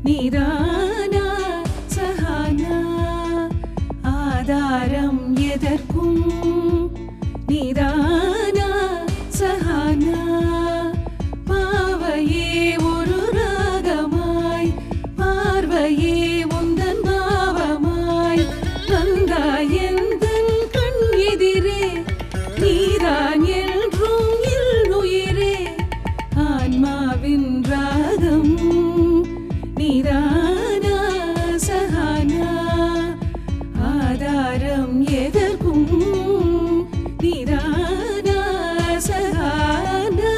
நீதானா சஹானா ஆதாரம் எதற்கும் நீதானா சஹானா பாவையே ஒரு ராகமாய் பார்வையே உந்தன் பாவமாய் வந்தாய் எந்தன் கண் எதிரே நீதான் என்றும் என் உயிரே ஆன்மாவின் ராகம் நீதானா சஹானா ஆதாரம் எதற்கும் நீதானா சஹானா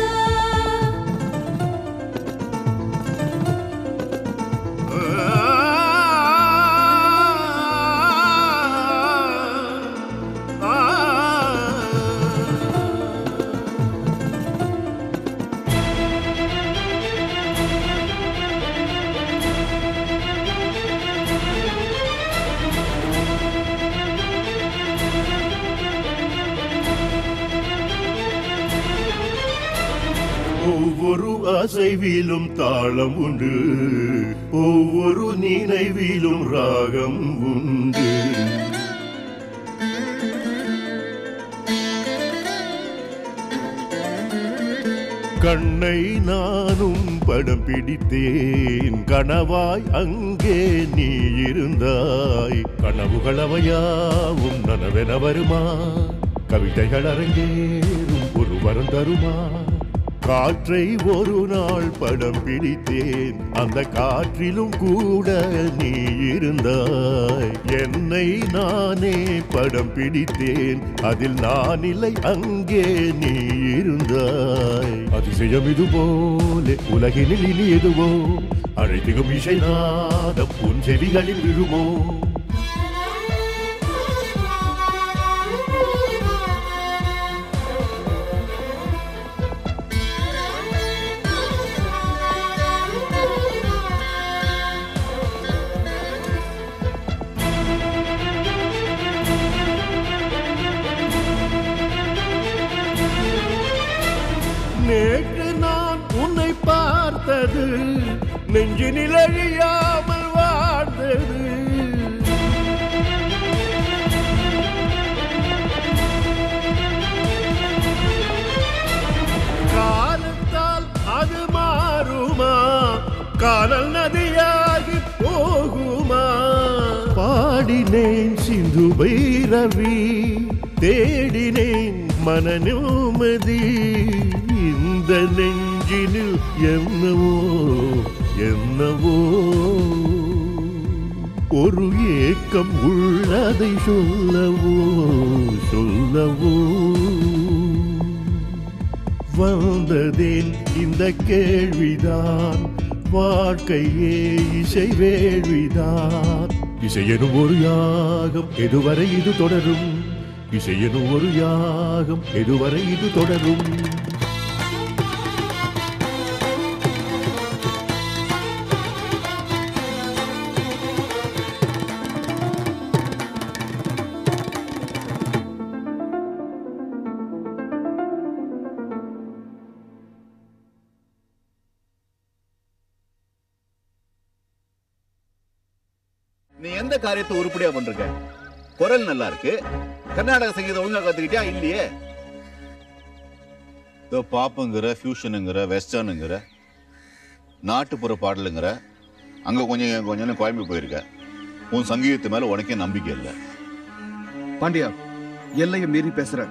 ஒவ்வொரு அசைவிலும் தாளம் உண்டு ஒவ்வொரு நினைவிலும் ராகம் உண்டு கண்ணை நானும் படம் பிடித்தேன் கனவாய் அங்கே நீ இருந்தாய் கனவுகள் அவையாவும் நனவென வருமா கவிதைகள் அரங்கேறும் ஒரு வரம் தருமா காற்றை ஒரு நாள் படம் பிடித்தேன் அந்த காற்றிலும் கூட நீ இருந்தாய் என்னை நானே படம் பிடித்தேன் அதில் நான் இல்லை அங்கே நீ இருந்தாய் அதிசயம் இது போல உலகினில் இனி எதுவோ அழைத்திடும் இசை நாதம் உன் செவிகளில் விழுமோ நேற்று நான் உன்னை பார்த்தது நெஞ்சினில் அழியாமல் வாழ்ந்தது காலத்தால் அது மாறுமா காதல் நதியாகி போகுமா பாடினேன் சிந்து பைரவி தேடினேன் மன நிம்மதி இந்த நெஞ்சினில் என்னவோ என்னவோ ஒரு ஏக்கம் உள்ளதை சொல்லவோ சொல்லவோ வந்ததேன் இந்த கேள்விதான் வாழ்க்கையே இசை வேள்விதான் இசையெனும் ஒரு யாகம் எதுவரை இது தொடரும் இசையெனும் ஒரு யாகம் எதுவரை இது தொடரும் நீ எந்த காரியத்தை உருப்படியா பண்றீங்க குரல் நல்லா இருக்கு கர்நாடக சங்கீதம் ஒழுங்கா கத்துக்கிட்டியா இல்லையே இதோ பாப்புங்கிற ஃபியூஷனுங்கிற வெஸ்டர்னுங்கிற நாட்டுப்புற பாடலுங்கிற அங்க கொஞ்சம் இங்க கொஞ்சம் குழம்பு போயிருக்க உன் சங்கீதத்து மேல உனக்கே நம்பிக்கை இல்லை பாண்டியா எல்லையை மீறி பேசுற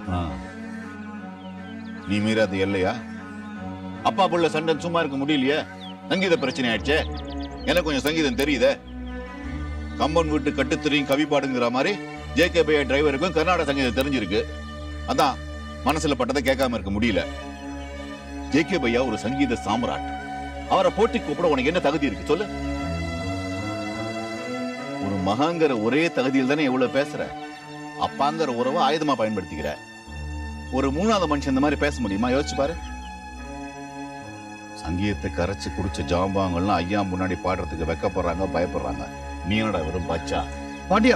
நீ மீறாத இல்லையா அப்பா புள்ள சண்டை சும்மா இருக்க முடியலையே சங்கீத பிரச்சனை ஆயிடுச்சே எனக்கு கொஞ்சம் சங்கீதம் தெரியுதே கம்பன் வீட்டு கட்டுத்திரையும் கவி பாடுங்கிற மாதிரி ஜே கே பையா டிரைவருக்கும் கர்நாடக சங்கீதம் தெரிஞ்சிருக்கு அதான் மனசுல பட்டதை கேட்காம இருக்க முடியல ஜே கே பையா ஒரு சங்கீத சாம்ராட் அவரை போட்டி கூப்பிட உனக்கு என்ன தகுதி இருக்கு சொல்லு ஒரு மகாங்கிற ஒரே தகுதியில் தானே எவ்வளவு பேசுற அப்பாங்கிற உறவை ஆயுதமா பயன்படுத்திக்கிற ஒரு மூணாவது மனுஷன் இந்த மாதிரி பேச முடியுமா யோசிச்சு பாரு சங்கீதத்தை கரைச்சு குடிச்ச ஜாம்பாங்கள்லாம் ஐயா முன்னாடி பாடுறதுக்கு வெக்கப்படுறாங்க பயப்படுறாங்க நீ என்னடா வெறும் பச்சா பாண்டியா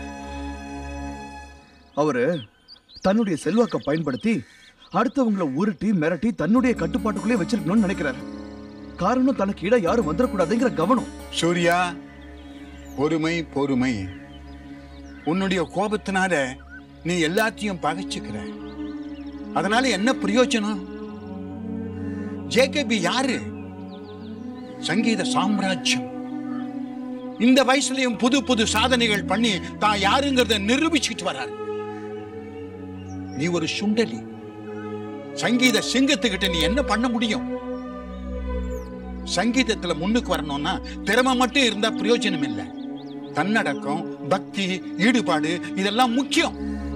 அவரு தன்னுடைய செல்வாக்க பயன்படுத்தி அடுத்தவங்கள உருட்டி மிரட்டி தன்னுடைய கட்டுப்பாட்டுக்குள்ளே வச்சிருக்கணும்னு நினைக்கிறாரு காரணம் தனக்கு இட யாரும் வந்துடக்கூடாதுங்கிற கவனம் சூர்யா பொறுமை பொறுமை உன்னுடைய கோபத்தினால நீ எல்லாத்தையும் பகைச்சுக்கிற அதனால என்ன பிரயோஜனம் ஜேகேபி யாரு சங்கீத சாம்ராஜ்யம் இந்த வயசுலயும் புது புது சாதனைகள் பண்ணி தான் யாருங்கிறத நிரூபிச்சுட்டு வர்றாரு நீ ஒரு சுண்டலி சங்கீத சிங்கத்துக்கிட்ட நீ என்ன பண்ண முடியும் சங்கீதத்துல முன்னுக்கு வரணும்னா திறமை மட்டும் இருந்தா பிரயோஜனம் இல்லை தன்னடக்கம் பக்தி ஈடுபாடு இதெல்லாம் முக்கியம்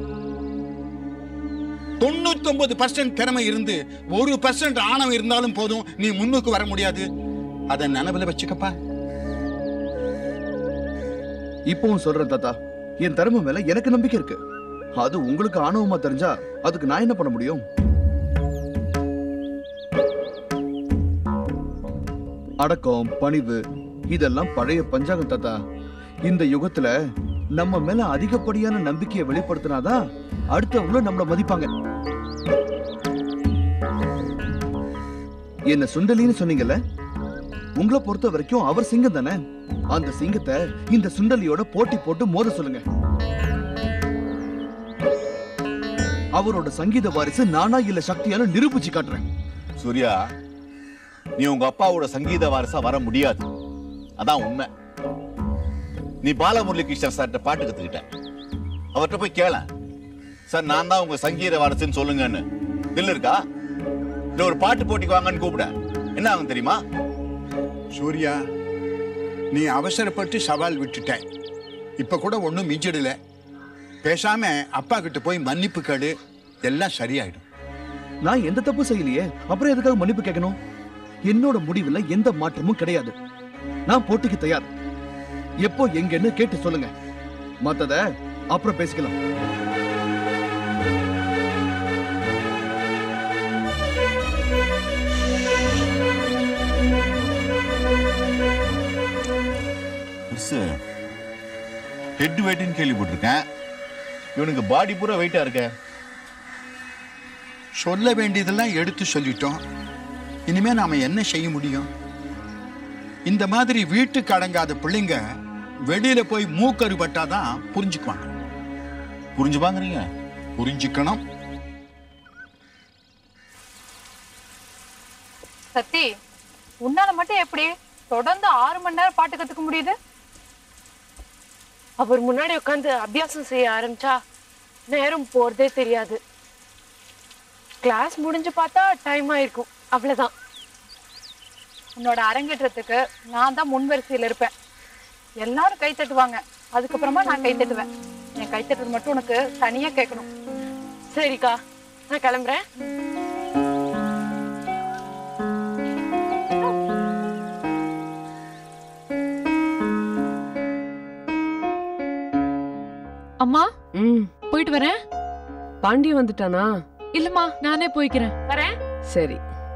தொண்ணூத்தொன்பது பர்சன்ட் திறமை இருந்து ஒரு பர்சன்ட் ஆணவம் இருந்தாலும் போதும் நீ முன்னுக்கு வர முடியாது அதை நினைவுல வச்சுக்கப்பா இப்பவும் சொல்றேன் தாத்தா என் திறமை மேல எனக்கு நம்பிக்கை இருக்கு அது உங்களுக்கு ஆணவமா தெரிஞ்சா அதுக்கு நான் என்ன பண்ண முடியும் அடக்கம் பணிவு இதெல்லாம் பழைய பஞ்சாங்கம் தாத்தா இந்த யுகத்துல நம்ம மேல அதிகப்படியான நம்பிக்கையை வெளிப்படுத்தினாதான் அடுத்தவங்களும் நம்மள மதிப்பாங்க என்ன சுண்டலின்னு சொன்னீங்கல்ல உங்களை பொறுத்த வரைக்கும் அவர் சிங்கம் தானே அந்த சிங்கத்தை இந்த சுண்டலியோட போட்டி போட்டு மோத சொல்லுங்க அவரோட சங்கீத வாரிசு நானா இல்ல சக்தியால நிரூபிச்சு காட்டுறேன் சூர்யா நீ உங்க அப்பாவோட சங்கீத வாரிசா வர முடியாது அதான் உண்மை நீ பாலமுரளி கிருஷ்ணன் சார்கிட்ட பாட்டு கத்துக்கிட்ட அவர்கிட்ட போய் கேள சார் நான் தான் உங்க சங்கீத வாரிசுன்னு சொல்லுங்கன்னு தில் இருக்கா இல்ல ஒரு பாட்டு போட்டிக்கு வாங்கன்னு கூப்பிட என்ன ஆகும் தெரியுமா சூர்யா நீ அவசரப்பட்டு சவால் விட்டுட்ட இப்ப கூட ஒண்ணும் மிஞ்சிடல பேசாம அப்பா கிட்ட போய் மன்னிப்பு கேடு எல்லாம் சரியாயிடும் நான் எந்த தப்பு செய்யலையே அப்புறம் எதுக்காக மன்னிப்பு கேட்கணும் என்னோட முடிவுல எந்த மாற்றமும் கிடையாது நான் போட்டிக்கு தயார் எப்போ எங்கன்னு கேட்டு சொல்லுங்க மத்தத அப்புறம் பேசிக்கலாம் ஹெட் வெயிட்னு கேள்விப்பட்டிருக்கேன் இவனுக்கு பாடி பூரா வெயிட்டா இருக்க சொல்ல வேண்டியதெல்லாம் எடுத்து சொல்லிட்டோம் இனிமே நாம என்ன செய்ய முடியும் இந்த மாதிரி வீட்டுக்கு அடங்காத பிள்ளைங்க வெளியில போய் மூக்கரு பட்டாதான் புரிஞ்சுக்குவாங்க புரிஞ்சுப்பாங்கிறீங்க புரிஞ்சுக்கணும் சத்தி உன்னால மட்டும் எப்படி தொடர்ந்து ஆறு மணி நேரம் பாட்டு கத்துக்க முடியுது அவர் முன்னாடி உட்காந்து அபியாசம் செய்ய ஆரம்பிச்சா நேரம் போறதே தெரியாது கிளாஸ் முடிஞ்சு பார்த்தா டைம் ஆயிருக்கும் அவ்வளவுதான் உன்னோட அரங்கேற்றத்துக்கு நான் தான் முன் வரிசையில இருப்பேன் எல்லாரும் கை தட்டுவாங்க அதுக்கப்புறமா நான் கை தட்டுவேன் என் கை தட்டுறது மட்டும் உனக்கு தனியா கேட்கணும் சரிக்கா நான் கிளம்புறேன் அம்மா ம் போயிட்டு வரேன் பாண்டிய வந்துட்டானா இல்லம்மா நானே போய்க்கிறேன் வரேன் சரி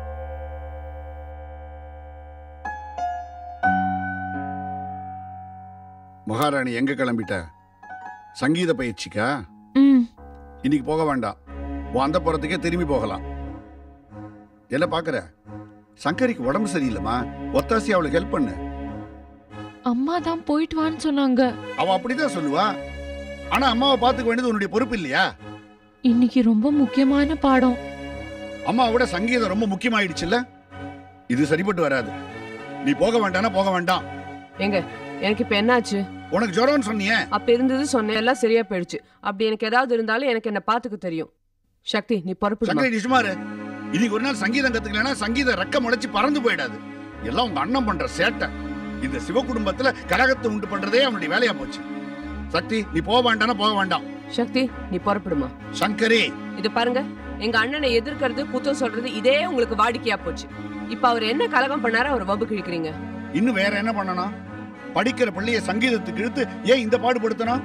மகாராணி எங்க கிளம்பிட்ட சங்கீத பயிற்சிக்கா ம் இன்னைக்கு போக வேண்டாம் உன் அந்த புறத்துக்கே திரும்பி போகலாம் என்ன பாக்குற சங்கரிக்கு உடம்பு சரியில்லைம்மா ஒத்தாசி அவளுக்கு ஹெல்ப் பண்ணு அம்மா தான் போயிட்டு வான்னு சொன்னாங்க அவ அப்படிதான் சொல்லுவா ஆனா அம்மாவை பாத்துக்க வேண்டியது உன்னுடைய பொறுப்பு இல்லையா இன்னைக்கு ரொம்ப முக்கியமான பாடம் அம்மாவோட சங்கீதம் ரொம்ப முக்கியமாயிடுச்சுல்ல இது சரிப்பட்டு வராது நீ போக வேண்டாம்னா போக வேண்டாம் எங்க எனக்கு இப்ப என்னாச்சு உனக்கு ஜுரம்னு சொன்னியே அப்ப இருந்தது சொன்னேன் எல்லாம் சரியா போயிடுச்சு அப்படி எனக்கு ஏதாவது இருந்தாலும் எனக்கு என்ன பாத்துக்க தெரியும் சக்தி நீ பொறுப்பு சங்கரி நிஜமாரு இன்னைக்கு ஒரு நாள் சங்கீதம் கத்துக்கலனா சங்கீத ரெக்க முளைச்சு பறந்து போயிடாது எல்லாம் உங்க அண்ணன் பண்ற சேட்டை இந்த சிவ குடும்பத்துல கலகத்தை உண்டு பண்றதே அவனுடைய வேலையா போச்சு சக்தி நீ போக வேண்டாம்னா போக வேண்டாம் சக்தி நீ பொறுப்பிடுமா சங்கரி இது பாருங்க எங்க அண்ணனை எதிர்க்கிறது குத்தம் சொல்றது இதே உங்களுக்கு வாடிக்கையா போச்சு இப்ப அவர் என்ன கலகம் பண்ணாரு அவர் வம்பு கிழிக்கிறீங்க இன்னும் வேற என்ன பண்ணணும் படிக்கிற பிள்ளைய சங்கீதத்துக்கு இழுத்து ஏன் இந்த பாடுபடுத்தணும்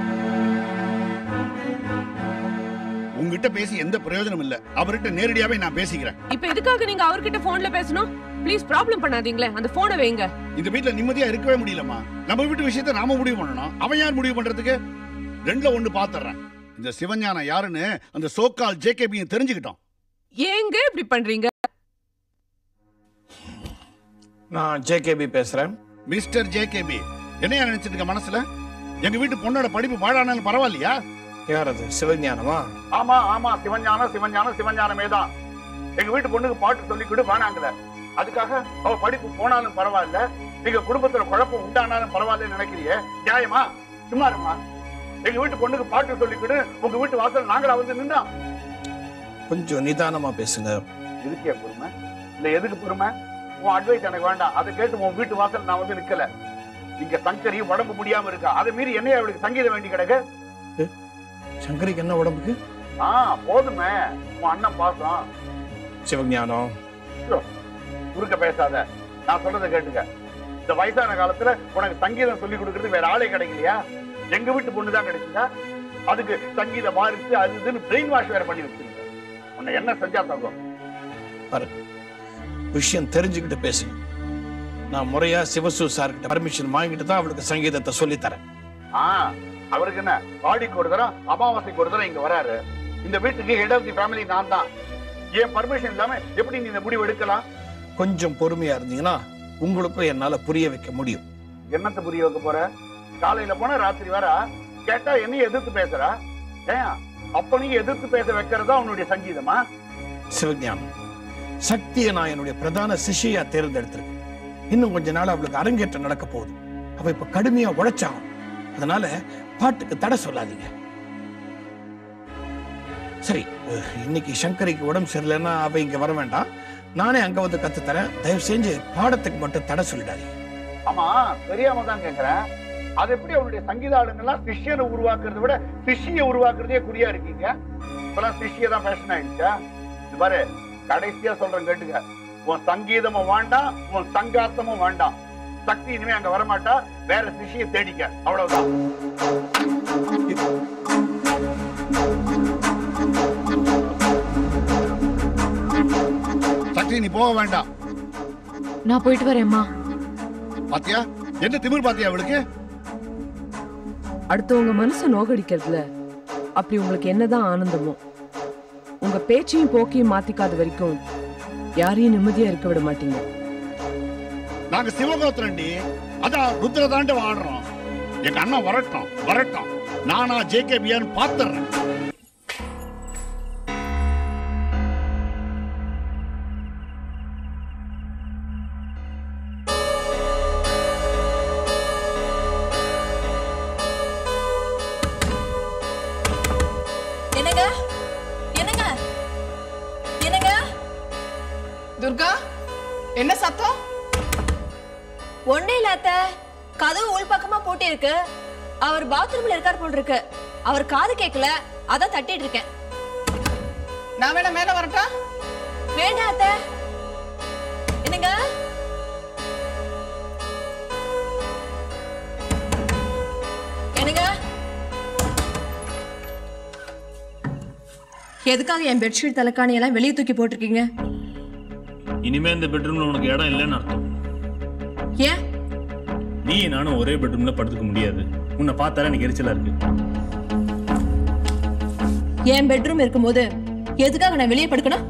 உங்ககிட்ட பேசி எந்த பிரயோஜனம் இல்ல அவர்கிட்ட நேரடியாவே நான் பேசிக்கிறேன் இப்ப எதுக்காக நீங்க அவர்கிட்ட போன்ல பேசணும் ப்ளீஸ் ப்ராப்ளம் பண்ணாதீங்களே அந்த போனை வைங்க இந்த வீட்ல நிம்மதியா இருக்கவே முடியலம்மா நம்ம வீட்டு விஷயத்தை நாம முடிவு பண்ணணும் அவன் யார் முடிவு பண்றதுக்கு ரெண்டுல ஒண்ணு பாத்துறேன் இந்த சிவஞானம் யாருன்னு அந்த சோக்கால் ஜேகேபியும் தெரிஞ்சுக்கிட்டோம் ஏங்க இப்படி பண்றீங்க நான் ஜேகேபி பேசுறேன் மிஸ்டர் ஜேகேபி என்னையா நினைச்சிட்டு இருக்க மனசுல எங்க வீட்டு பொண்ணோட படிப்பு பாழானாலும் பரவாயில்லையா யார் அது சிவஞானமா ஆமா ஆமா சிவஞானம் சிவஞானம் சிவஞானமே தான் எங்க வீட்டு பொண்ணுக்கு பாட்டு சொல்லி கொடு வேணாங்கல அதுக்காக அவ படிப்பு போனாலும் பரவாயில்ல எங்க குடும்பத்துல குழப்பம் உண்டானாலும் பரவாயில்லன்னு நினைக்கிறியே நியாயமா சும்மா இருமா எங்க வீட்டு பொண்ணுக்கு பாட்டு சொல்லி கொடு உங்க வீட்டு வாசல் நாங்களா வந்து நின்றோம் கொஞ்சம் நிதானமா பேசுங்க எதுக்கே பொறுமை இல்ல எதுக்கு பொறுமை உன் அட்வைஸ் எனக்கு வேண்டாம் அதை கேட்டு உன் வீட்டு வாசல் நான் வந்து நிக்கல இங்க சங்கரி உடம்பு முடியாம இருக்கா அதை மீறி என்னைய அவளுக்கு சங்கீதம் வேண்டி கிடக்கு சங்கரிக்கு என்ன உடம்புக்கு ஆ போதுமே உன் அண்ணன் பாசம் சிவஞானம் குறுக்க பேசாத நான் சொல்றதை கேட்டுக்க இந்த வயசான காலத்துல உனக்கு சங்கீதம் சொல்லி கொடுக்கறது வேற ஆளே கிடைக்கலையா எங்க வீட்டு பொண்ணு தான் கிடைச்சதா அதுக்கு சங்கீத வாரிசு அது இதுன்னு பிரெயின் வாஷ் வேற பண்ணி வச்சிருக்க உன்னை என்ன செஞ்சா தங்கம் விஷயம் தெரிஞ்சுக்கிட்டு பேசுங்க நான் முறையா சிவசு சார் கிட்ட பர்மிஷன் வாங்கிட்டு தான் அவளுக்கு சங்கீதத்தை சொல்லித் தரேன் ஆ அவருக்கு என்ன ஆடிக்கு ஒரு தரம் அமாவாசைக்கு ஒரு தரம் இங்க வராரு இந்த வீட்டுக்கு ஹெட் ஆஃப் தி ஃபேமிலி நான் தான் ஏன் பர்மிஷன் இல்லாம எப்படி நீ இந்த முடிவு எடுக்கலாம் கொஞ்சம் பொறுமையா இருந்தீங்கன்னா உங்களுக்கும் என்னால புரிய வைக்க முடியும் என்னத்தை புரிய வைக்க போற காலையில போனா ராத்திரி வர கேட்டா என்னைய எதிர்த்து பேசுறா ஏன் அப்ப நீ எதிர்த்து பேச வைக்கிறதா உன்னுடைய சங்கீதமா சிவஞானம் சக்தியை நான் என்னுடைய பிரதான சிஷ்யா தேர்ந்தெடுத்திருக்கேன் இன்னும் கொஞ்ச நாள் அவளுக்கு அரங்கேற்றம் நடக்க போகுது அவ இப்ப கடுமையா உழைச்சாகும் அதனால பாட்டுக்கு தடை சொல்லாதீங்க சரி அஹ், இன்னைக்கு சங்கரிக்கு உடம்பு சரியில்லைன்னா அவ இங்க வர வேண்டாம் நானே அங்க வந்து கத்து தரேன் தயவு செஞ்சு பாடத்துக்கு மட்டும் தடை சொல்லிடாதீங்க ஆமா தெரியாம தான் கேக்குறேன் அது எப்படி அவனுடைய சங்கீத ஆளுங்கெல்லாம் சிஷ்யனை உருவாக்குறதை விட சிஷ்ய உருவாக்குறதே குறியா இருக்கீங்க இப்பெல்லாம் சிஷ்ய தான் ஃபேஷன் ஆயிடுச்சா இது பாரு கடைசியா சொல்றேன் கேட்டுக்க உன் சங்கீதமும் வேண்டாம் உன் சங்காத்தமும் வேண்டாம் சக்தி இனிமே அங்க வரமாட்டா வேற சிஷ்ய தேடிக்க அவ்வளவுதான் சக்தி நீ போக வேண்டாம் நான் போயிட்டு வரேம்மா பாத்தியா என்ன திமிர் பாத்தியா அவளுக்கு அடுத்தவங்க மனசை நோகடிக்கிறதுல அப்படி உங்களுக்கு என்னதான் ஆனந்தமோ உங்க பேச்சையும் போக்கையும் மாத்திக்காத வரைக்கும் யாரையும் நிம்மதியா இருக்க விட மாட்டீங்க நாங்க சிவகோத்திரண்டி அதான் ருத்ர தாண்ட ஆடுறோம் எங்க அண்ணன் வரட்டும் வரட்டும் நானா ஜேகேபியான்னு பாத்துறேன் என்னங்க என்னங்க என்னங்க துர்கா என்ன சத்தம் ஒண்ணே இல்லாத கதவு உள் பக்கமா பூட்டி இருக்கு அவர் பாத்ரூம்ல இருக்கார் போல் இருக்கு அவர் காது கேட்கல அதான் தட்டிட்டு இருக்கேன் நான் வேணா மேல வரட்டா வேண்டாம் அத்தை என்னங்க என்னங்க எதுக்காக என் பெட்ஷீட் தலைக்காணி எல்லாம் வெளியே தூக்கி போட்டிருக்கீங்க இனிமே இந்த பெட்ரூம்ல உனக்கு இடம் இல்லைன்னு அர்த்தம் ஏன் நீ நானும் ஒரே பெட்ரூம்ல படுத்துக்க முடியாது உன்னை பார்த்தாலே எனக்கு எரிச்சலா இருக்கு என் பெட்ரூம் இருக்கும்போது எதுக்காக நான் வெளியே படுக்கணும்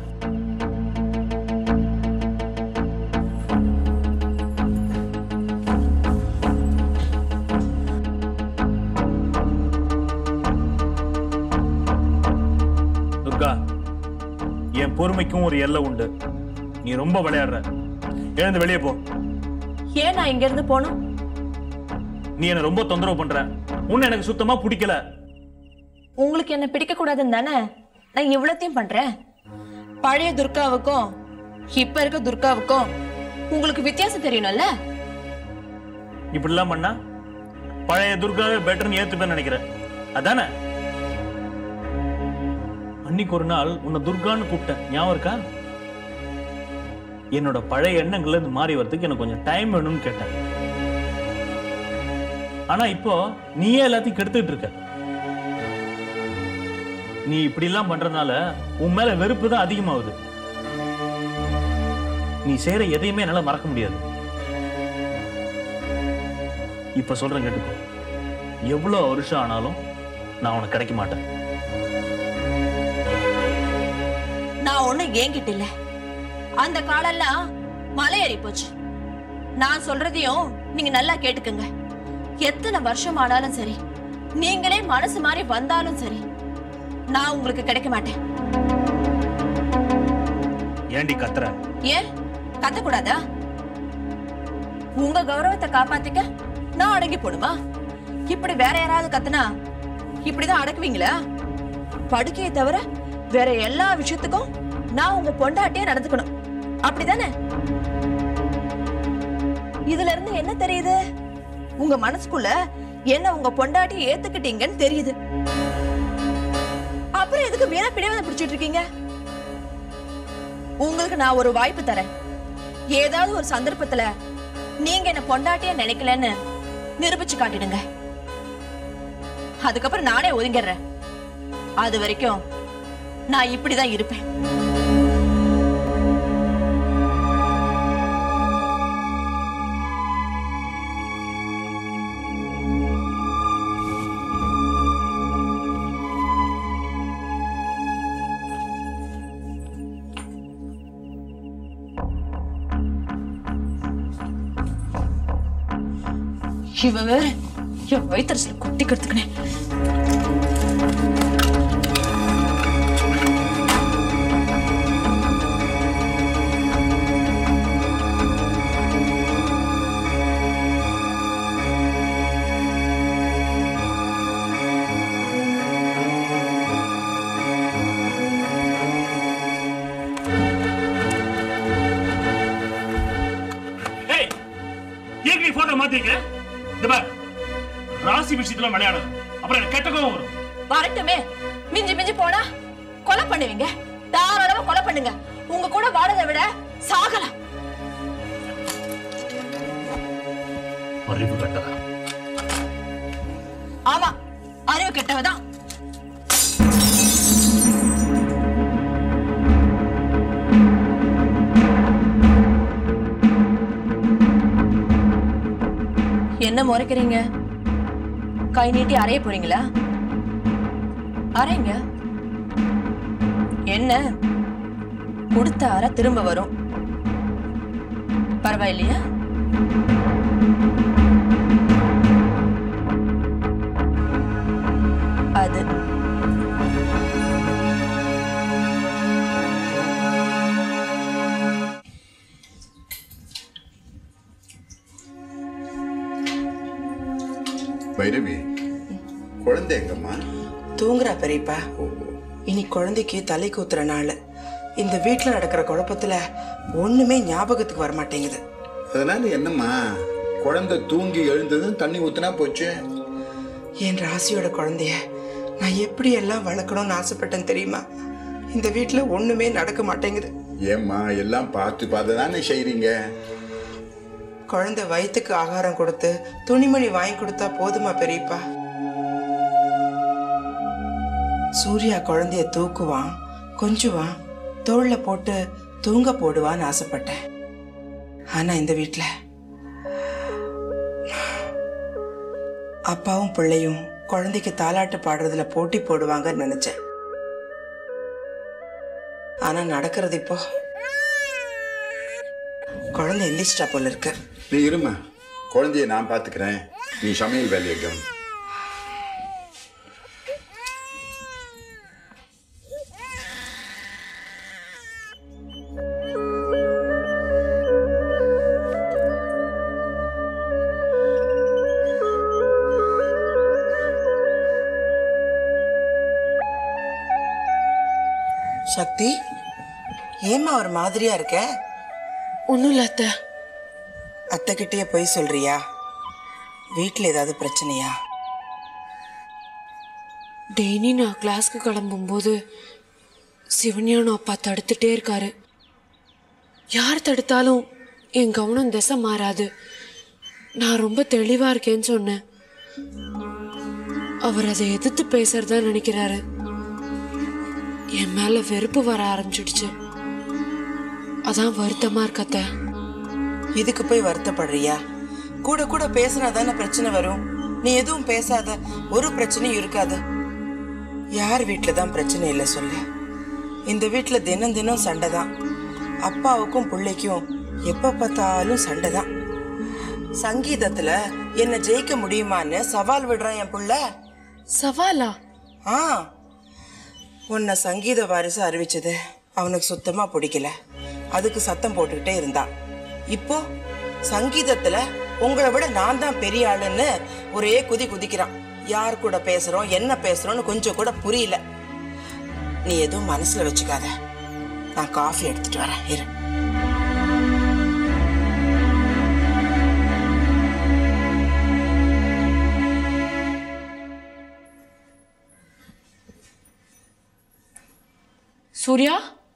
துர்கா என் பொறுமைக்கும் ஒரு எல்லை உண்டு நீ ரொம்ப விளையாடுற எழுந்து வெளியே போ ஏன் நான் இங்க இருந்து போகணும் நீ என்ன ரொம்ப தொந்தரவு பண்ற உன்னை எனக்கு சுத்தமா பிடிக்கல உங்களுக்கு என்ன பிடிக்க கூடாதுன்னு தானே நான் இவ்வளத்தையும் பண்றேன் பழைய துர்காவுக்கும் இப்ப இருக்க துர்காவுக்கும் உங்களுக்கு வித்தியாசம் தெரியணும்ல இப்படிலாம் பண்ணா பழைய துர்காவே பெட்டர்னு ஏத்துப்பேன்னு நினைக்கிறேன் அதானே அன்னைக்கு ஒரு நாள் உன்னை துர்கான்னு கூப்பிட்டேன் ஞாபகம் இருக்கா என்னோட பழைய எண்ணங்கள்ல இருந்து மாறி வரதுக்கு எனக்கு கொஞ்சம் டைம் வேணும்னு கேட்டேன் ஆனா இப்போ நீயே எல்லாத்தையும் கெடுத்துட்டு இருக்க நீ இப்படி எல்லாம் பண்றதுனால உன் மேல வெறுப்பு தான் அதிகமாகுது நீ செய்யற எதையுமே என்னால மறக்க முடியாது இப்ப சொல்றேன் கேட்டுக்கோ எவ்வளவு வருஷம் ஆனாலும் நான் உனக்கு கிடைக்க மாட்டேன் நான் ஒண்ணு ஏங்கிட்டு இல்ல அந்த காலெல்லாம் மலை ஏறி போச்சு நான் சொல்றதையும் நீங்க நல்லா கேட்டுக்கங்க எத்தனை வருஷம் ஆனாலும் சரி நீங்களே மனசு மாதிரி வந்தாலும் சரி நான் உங்களுக்கு கிடைக்க மாட்டேன் ஏண்டி கத்துற ஏன் கத்தக்கூடாதா உங்க கௌரவத்தை காப்பாத்திக்க நான் அடங்கி போடுமா இப்படி வேற யாராவது கத்துனா இப்படிதான் அடக்குவீங்களா படுக்கையை தவிர வேற எல்லா விஷயத்துக்கும் நான் உங்க பொண்டாட்டியே நடந்துக்கணும் அப்படிதானே இதுல இருந்து என்ன தெரியுது உங்க மனசுக்குள்ள என்ன உங்க பொண்டாட்டி ஏத்துக்கிட்டீங்கன்னு தெரியுது அப்புறம் எதுக்கு வீணா பிடிவாதம் பிடிச்சிட்டு இருக்கீங்க உங்களுக்கு நான் ஒரு வாய்ப்பு தரேன் ஏதாவது ஒரு சந்தர்ப்பத்துல நீங்க என்ன பொண்டாட்டியா நினைக்கலன்னு நிரூபிச்சு காட்டிடுங்க அதுக்கப்புறம் நானே ஒதுங்கிடுறேன் அது வரைக்கும் நான் இப்படிதான் இருப்பேன் இவ வேற என் வயிற்றுல குட்டி கெடுத்துக்கினேன் ஏய் ஏன் நீ போட்டோ மாத்திக்க இந்த பார் ராசி விஷயத்துல விளையாடு அப்புறம் எனக்கு கெட்ட கோவம் வரும் வரட்டுமே மிஞ்சி மிஞ்சி போனா கொலை பண்ணுவீங்க தாராளமா கொலை பண்ணுங்க உங்க கூட வாழதை விட சாகலாம் அறிவு கட்டதா ஆமா அறிவு கெட்டவதான் என்ன முறைக்கிறீங்க கை நீட்டி அறைய போறீங்களா அறைங்க என்ன கொடுத்த அறை திரும்ப வரும் பரவாயில்லையா அது பைரவி குழந்தை எங்கம்மா தூங்குறா பெரியப்பா இனி குழந்தைக்கு தலை கூத்துற நாள் இந்த வீட்டில் நடக்கிற குழப்பத்துல ஒண்ணுமே ஞாபகத்துக்கு வர மாட்டேங்குது அதனால என்னம்மா குழந்தை தூங்கி எழுந்ததும் தண்ணி ஊத்துனா போச்சு என் ராசியோட குழந்தைய நான் எப்படி எல்லாம் வளர்க்கணும்னு ஆசைப்பட்டேன் தெரியுமா இந்த வீட்டில் ஒண்ணுமே நடக்க மாட்டேங்குது ஏம்மா எல்லாம் பார்த்து பார்த்து தானே செய்றீங்க குழந்தை வயிற்றுக்கு ஆகாரம் கொடுத்து துணிமணி வாங்கி கொடுத்தா போதுமா பெரியப்பா சூர்யா குழந்தைய தூக்குவான் கொஞ்சுவான் தோள்ல போட்டு தூங்க போடுவான்னு ஆசைப்பட்டேன் ஆனா இந்த வீட்ல அப்பாவும் பிள்ளையும் குழந்தைக்கு தாலாட்டு பாடுறதுல போட்டி போடுவாங்கன்னு நினைச்சேன் ஆனா நடக்கிறது இப்போ குழந்தை எந்திரிச்சிட்டா போல இருக்கு நீ இருமா குழந்தைய நான் பார்த்துக்கிறேன் நீ சமையல் வேலையை கவனி சக்தி ஏம்மா ஒரு மாதிரியா இருக்க ஒன்றும் இல்லை அத்தை அத்தை கிட்டேயே போய் சொல்றியா வீட்டில் ஏதாவது பிரச்சனையா டெய்லி நான் கிளாஸ்க்கு கிளம்பும்போது சிவன்யானும் அப்பா தடுத்துட்டே இருக்காரு யார் தடுத்தாலும் என் கவனம் திசை மாறாது நான் ரொம்ப தெளிவா இருக்கேன்னு சொன்னேன் அவர் அதை எதிர்த்து பேசுறதா நினைக்கிறாரு என் மேல வெறுப்பு வர ஆரம்பிச்சிடுச்சு அதான் வருத்தமா இருக்கத்த இதுக்கு போய் வருத்தப்படுறியா கூட கூட பேசினா தானே பிரச்சனை வரும் நீ எதுவும் பேசாத ஒரு பிரச்சனையும் இருக்காது யார் வீட்டில் தான் பிரச்சனை இல்லை சொல்லு இந்த வீட்டில் தினம் தினம் சண்டை தான் அப்பாவுக்கும் பிள்ளைக்கும் எப்போ பார்த்தாலும் சண்டை தான் சங்கீதத்துல என்ன ஜெயிக்க முடியுமான்னு சவால் விடுறான் என் புள்ள சவாலா ஆ உன்னை சங்கீத வாரிசு அறிவிச்சது அவனுக்கு சுத்தமா பிடிக்கல அதுக்கு சத்தம் போட்டுக்கிட்டே இருந்தான் இப்போ சங்கீதத்துல உங்களை விட நான் தான் பெரிய ஆளுன்னு ஒரே குதி குதிக்கிறான் யார் கூட பேசுறோம் என்ன பேசுறோம்னு கொஞ்சம் கூட புரியல நீ எதுவும் மனசுல வச்சுக்காத நான் காஃபி எடுத்துட்டு வரேன் இரு சூர்யா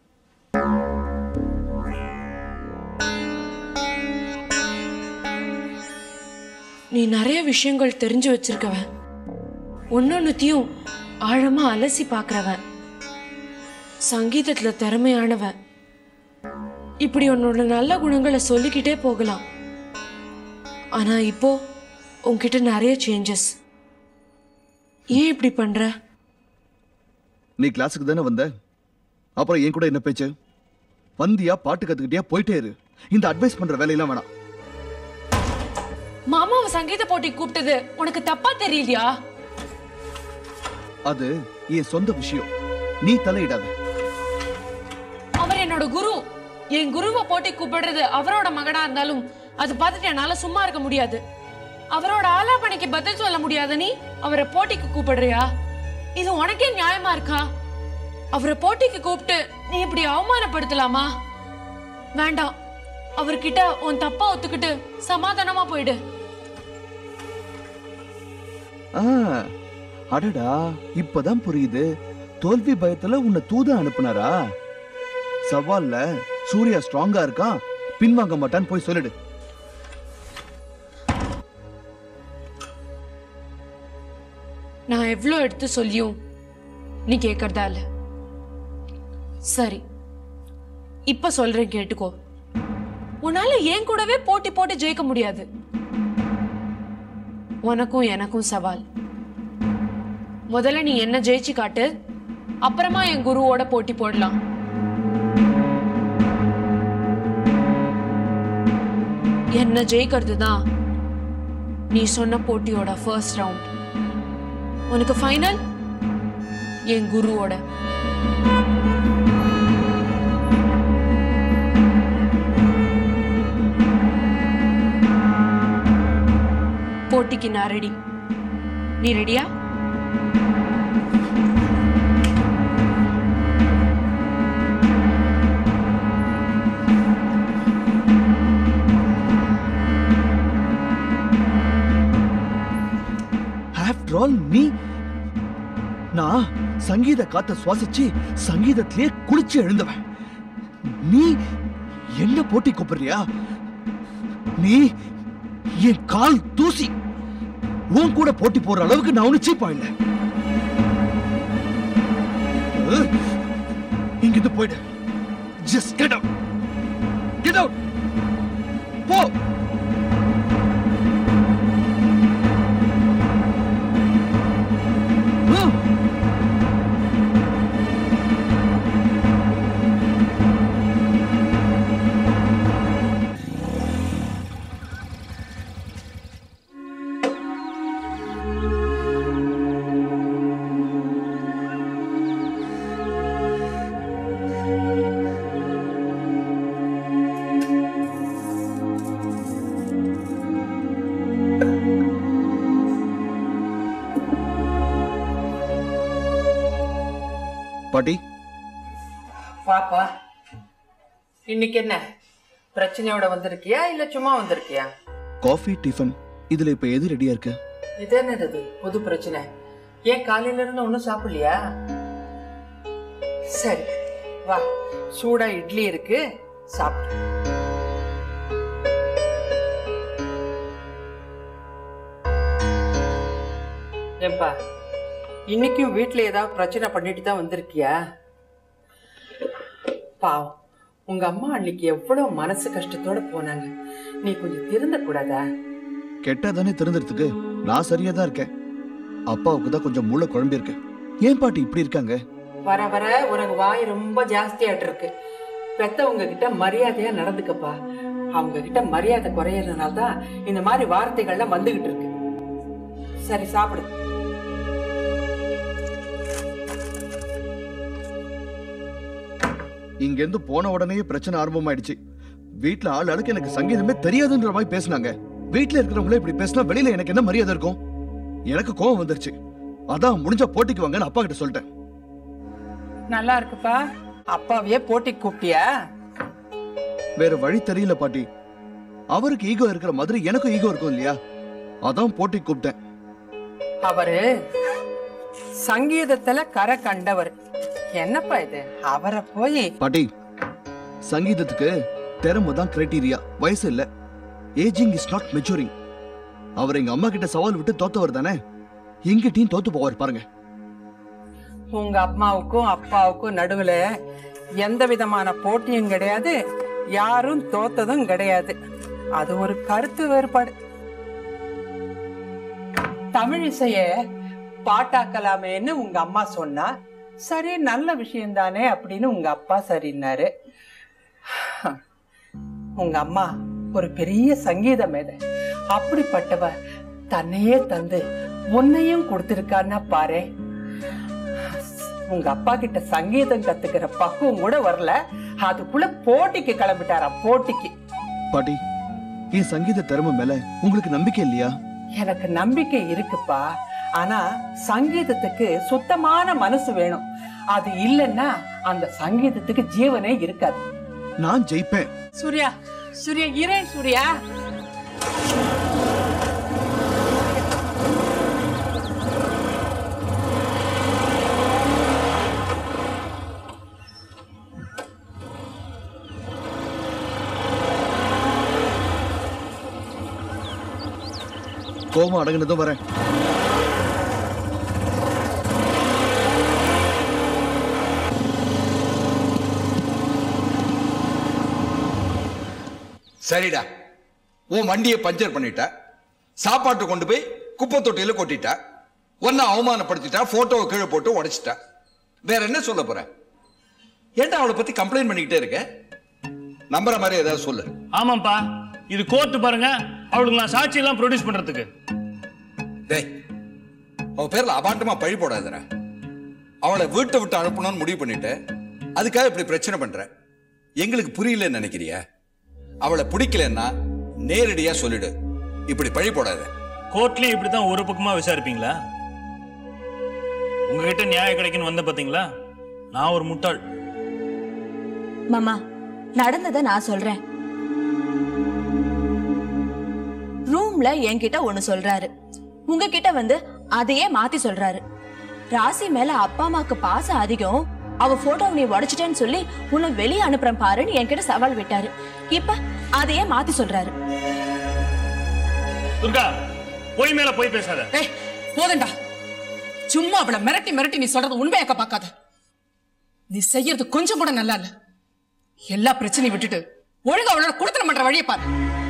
நீ நிறைய விஷயங்கள் தெரிஞ்சு வச்சிருக்கவன் ஒன்னொன்னுத்தையும் ஆழமா அலசி பார்க்கறவன் சங்கீதத்துல திறமையானவன் இப்படி உன்னோட நல்ல குணங்களை சொல்லிக்கிட்டே போகலாம் ஆனா இப்போ உன்கிட்ட நிறைய சேஞ்சஸ் ஏன் இப்படி பண்ற நீ கிளாஸுக்கு தானே வந்த அப்புறம் என் கூட என்ன பேச்சு வந்தியா பாட்டு கத்துக்கிட்டியா போயிட்டே இரு இந்த அட்வைஸ் பண்ற வேலையெல்லாம் வேணாம் மாமாவை சங்கீத போட்டிக்கு கூப்பிட்டது உனக்கு தப்பா தெரியலையா அது என் சொந்த விஷயம் நீ தலையிடாத அவர் என்னோட குரு என் குருவை போட்டி கூப்பிடுறது அவரோட மகனா இருந்தாலும் அது பார்த்துட்டு என்னால சும்மா இருக்க முடியாது அவரோட ஆலாபனைக்கு பதில் சொல்ல முடியாத நீ அவரை போட்டிக்கு கூப்பிடுறியா இது உனக்கே நியாயமா இருக்கா அவரை போட்டிக்கு கூப்பிட்டு நீ இப்படி அவமானப்படுத்தலாமா வேண்டாம் அவர்கிட்ட உன் தப்பா ஒத்துக்கிட்டு சமாதானமா போயிடு ஆ, அடடா இப்பதான் புரியுது தோல்வி பயத்துல உன்னை தூத அனுப்புனாரா சவால்ல சூர்யா ஸ்ட்ராங்கா இருக்கான் பின்வாங்க மாட்டான்னு போய் சொல்லிடு நான் எவ்வளோ எடுத்து சொல்லியும் நீ கேட்கறதா இல்ல சரி இப்ப சொல்றேன் கேட்டுக்கோ உன்னால என் கூடவே போட்டி போட்டு ஜெயிக்க முடியாது உனக்கும் எனக்கும் சவால் முதல்ல நீ என்ன ஜெயிச்சு காட்டு அப்புறமா என் குருவோட போட்டி போடலாம் என்ன ஜெயிக்கிறது தான் நீ சொன்ன போட்டியோட ஃபர்ஸ்ட் ரவுண்ட் உனக்கு ஃபைனல் என் குருவோட போட்டிக்கு நான் ரெடி நீ ரெடியா ஆஃப்டர் ஆல் நீ நான் சங்கீத காத்த சுவாசிச்சு சங்கீதத்திலே குளிச்சு எழுந்தவன் நீ என்ன போட்டி கூப்பிடுறியா நீ என் கால் தூசி உன் கூட போட்டி போடுற அளவுக்கு நான் ஒண்ணு சீப்பா இல்ல அஹ், இங்கிருந்து போயிடு just get out get out போ பாட்டி பாப்பா இன்னைக்கு என்ன பிரச்சனையோட வந்திருக்கியா இல்ல சும்மா வந்திருக்கியா காஃபி டிஃபன் இதுல இப்ப எது ரெடியா இருக்கு இது என்னது இது? புது பிரச்சனை ஏன் காலையில இருந்து ஒண்ணும் சாப்பிடலையா சரி வா சூடா இட்லி இருக்கு சாப்பிடு ஏன்பா இன்னைக்கும் வீட்ல ஏதாவது பிரச்சனை பண்ணிட்டு தான் வந்திருக்கியா பாவம் உங்க அம்மா அன்னைக்கு எவ்வளவு மனசு கஷ்டத்தோட போனாங்க நீ கொஞ்சம் திருந்த கூடாதா கெட்டா தானே திறந்துறதுக்கு நான் சரியா தான் இருக்கேன் அப்பாவுக்கு தான் கொஞ்சம் மூளை குழம்பி இருக்கு ஏன் பாட்டி இப்படி இருக்காங்க வர வர உனக்கு வாய் ரொம்ப ஜாஸ்தியாட்டு இருக்கு பெத்தவங்க கிட்ட மரியாதையா நடந்துக்கப்பா அவங்க கிட்ட மரியாதை குறையறதுனால தான் இந்த மாதிரி வார்த்தைகள்லாம் வந்துகிட்டு இருக்கு சரி சாப்பிடு இங்க இருந்து போன உடனே பிரச்சனை ஆரம்பமாயிடுச்சு வீட்ல ஆள் ஆளுக்கு எனக்கு சங்கீதமே தெரியாதுன்ற மாதிரி பேசுனாங்க வீட்ல இருக்கிறவங்களே இப்படி பேசினா வெளியில எனக்கு என்ன மரியாதை இருக்கும் எனக்கு கோவம் வந்துருச்சு அதான் முடிஞ்ச போட்டிக்கு வாங்கன்னு அப்பா கிட்ட சொல்லிட்டேன் நல்லா இருக்குப்பா அப்பாவையே போட்டிக்கு கூப்பிட்டியா வேற வழி தெரியல பாட்டி அவருக்கு ஈகோ இருக்கிற மாதிரி எனக்கும் ஈகோ இருக்கும் இல்லையா அதான் போட்டிக்கு கூப்பிட்டேன் அவரு சங்கீதத்துல கரை கண்டவர் என்னப்பா இது அவரை போய் பாட்டி சங்கீதத்துக்கு திறமை தான் கிரைட்டீரியா வயசு இல்ல ஏஜிங் இஸ் நாட் மெச்சூரிங் அவர் எங்க அம்மா கிட்ட சவால் விட்டு தோத்தவர் தானே எங்கிட்டயும் தோத்து போவார் பாருங்க உங்க அம்மாவுக்கும் அப்பாவுக்கும் நடுவுல எந்த விதமான போட்டியும் கிடையாது யாரும் தோத்ததும் கிடையாது அது ஒரு கருத்து வேறுபாடு தமிழ் இசைய பாட்டாக்கலாமேன்னு உங்க அம்மா சொன்னா சரி நல்ல விஷயம் தானே அப்படின்னு உங்க அப்பா சரின்னாரு உங்க அம்மா ஒரு பெரிய சங்கீத மேதை அப்படிப்பட்டவ தன்னையே தந்து உன்னையும் கொடுத்திருக்கான்னா பாரு உங்க அப்பா கிட்ட சங்கீதம் கத்துக்கிற பக்குவம் கூட வரல அதுக்குள்ள போட்டிக்கு கிளம்பிட்டாராம் போட்டிக்கு பாட்டி என் சங்கீத திறமை மேல உங்களுக்கு நம்பிக்கை இல்லையா எனக்கு நம்பிக்கை இருக்குப்பா ஆனா சங்கீதத்துக்கு சுத்தமான மனசு வேணும் அது இல்லைன்னா அந்த சங்கீதத்துக்கு ஜீவனே இருக்காது நான் ஜெயிப்பேன் சூர்யா சூர்யா இரேன் சூர்யா கோபம் அடங்கினதும் வரேன் சரிடா உன் வண்டியை பஞ்சர் பண்ணிட்ட சாப்பாட்டு கொண்டு போய் குப்பை தொட்டியில கொட்டிட்ட உன்னை அவமானப்படுத்திட்டா போட்டோவை கீழே போட்டு உடைச்சிட்டா வேற என்ன சொல்ல போற ஏன்டா அவளை பத்தி கம்ப்ளைண்ட் பண்ணிக்கிட்டே இருக்க நம்புற மாதிரி ஏதாவது சொல்லு ஆமாப்பா இது கோர்ட்டு பாருங்க அவளுக்கு நான் சாட்சி எல்லாம் ப்ரொடியூஸ் பண்றதுக்கு டேய் அவ பேர்ல அபாண்டமா பழி போடாதடா அவளை வீட்டை விட்டு அனுப்பணும்னு முடிவு பண்ணிட்டு அதுக்காக இப்படி பிரச்சனை பண்ற எங்களுக்கு புரியலன்னு நினைக்கிறியா அவளை பிடிக்கலன்னா நேரடியா சொல்லிடு இப்படி பழி போடாத கோர்ட்லயும் இப்படிதான் ஒரு பக்கமா விசாரிப்பீங்களா உங்ககிட்ட நியாயம் கிடைக்குன்னு வந்த பாத்தீங்களா நான் ஒரு முட்டாள் மாமா நடந்ததை நான் சொல்றேன் ரூம்ல என்கிட்ட ஒண்ணு சொல்றாரு உங்ககிட்ட வந்து அதையே மாத்தி சொல்றாரு ராசி மேல அப்பா அம்மாக்கு பாசம் அதிகம் அவ போட்டோ நீ உடைச்சிட்டேன்னு சொல்லி உன்னை வெளியே அனுப்புறேன் பாருன்னு என்கிட்ட சவால் விட்டாரு இப்ப அதையே மாத்தி சொல்றாரு துர்கா பொய் மேல பொய் பேசாத ஏய் போதண்டா சும்மா அவளை மிரட்டி மிரட்டி நீ சொல்றது உண்மையாக்க பார்க்காத நீ செய்யறது கொஞ்சம் கூட நல்லா இல்ல எல்லா பிரச்சனையும் விட்டுட்டு ஒழுங்கா அவளோட குடுத்தனம் பண்ற வழியை பாரு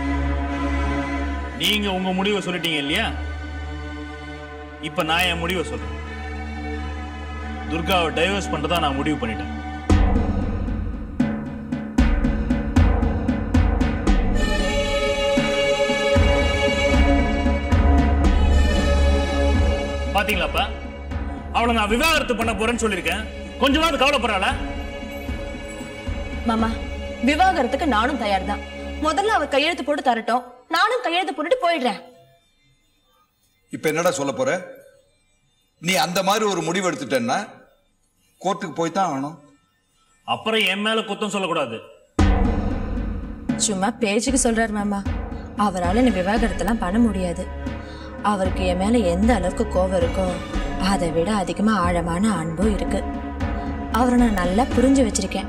நீங்க உங்க முடிவை சொல்லிட்டீங்க இல்லையா இப்ப நான் என் முடிவை சொல்றேன் துர்காவை டைவர்ஸ் பண்றதா நான் முடிவு பண்ணிட்டேன் பாத்தீங்களாப்பா அவளை நான் விவாகரத்து பண்ண போறேன்னு சொல்லியிருக்கேன் கொஞ்சமாவது கவலைப்படுறாளா மாமா விவாகரத்துக்கு நானும் தயார் தான் முதல்ல அவர் கையெழுத்து போட்டு தரட்டும் நானும் கையெழுத்து போட்டுட்டு போயிடுறேன் இப்ப என்னடா சொல்ல போற நீ அந்த மாதிரி ஒரு முடிவு எடுத்துட்டேன்னா கோர்ட்டுக்கு போய் தான் ஆகணும் அப்புறம் என் மேல குத்தம் சொல்லக்கூடாது சும்மா பேச்சுக்கு சொல்றாரு மாமா அவரால் என்ன விவாகரத்தெல்லாம் பண்ண முடியாது அவருக்கு என் மேல எந்த அளவுக்கு கோபம் இருக்கோ அதை விட அதிகமா ஆழமான அன்பும் இருக்கு அவரை நான் நல்லா புரிஞ்சு வச்சிருக்கேன்